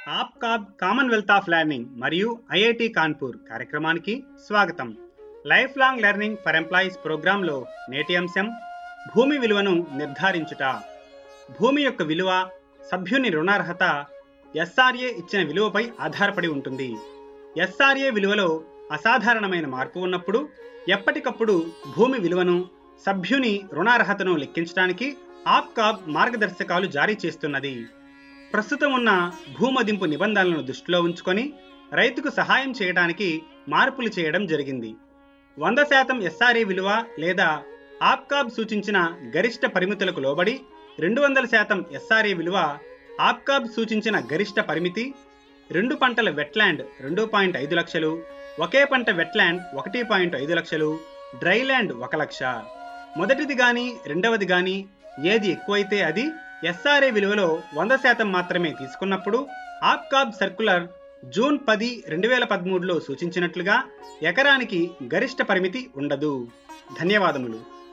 APCOB Commonwealth of learning మరియు IIT Kanpur కార్యక్రమానికి స్వాగతం life long learning for employees ప్రోగ్రాంలో నేటి అంశం భూమి విలువను నిర్ధారించుట భూమి యొక్క విలువ సభ్యుని రుణార్హత ఎస్ఆర్ఏ ఇచ్చిన విలువపై ఆధారపడి ఉంటుంది ఎస్ఆర్ఏ విలువలో అసాధారణమైన మార్పు ఉన్నప్పుడు ఎప్పటికప్పుడు భూమి విలువను సభ్యుని రుణార్హతను లెక్కించడానికి ఆప్కాబ్ మార్గదర్శకాలు జారీ చేస్తున్నది ప్రస్తుతం ఉన్న భూమదింపు నిబంధనలను దృష్టిలో ఉంచుకొని రైతుకు సహాయం చేయడానికి మార్పులు చేయడం జరిగింది వంద శాతం ఎస్ఆర్ఏ విలువ లేదా ఆప్కాబ్ సూచించిన గరిష్ట పరిమితులకు లోబడి రెండు వందల శాతం ఎస్ఆర్ఏ విలువ ఆప్కాబ్ సూచించిన గరిష్ట పరిమితి రెండు పంటల వెట్లాండ్ రెండు పాయింట్ ఐదు లక్షలు ఒకే పంట వెట్లాండ్ ఒకటి పాయింట్ ఐదు లక్షలు డ్రైల్యాండ్ ఒక లక్ష మొదటిది కానీ రెండవది కానీ ఏది ఎక్కువైతే అది ఎస్ఆర్ఏ విలువలో వంద శాతం మాత్రమే తీసుకున్నప్పుడు ఆప్కాబ్ సర్కులర్ జూన్ పది రెండు వేల పదమూడులో సూచించినట్లుగా ఎకరానికి గరిష్ట పరిమితి ఉండదు ధన్యవాదములు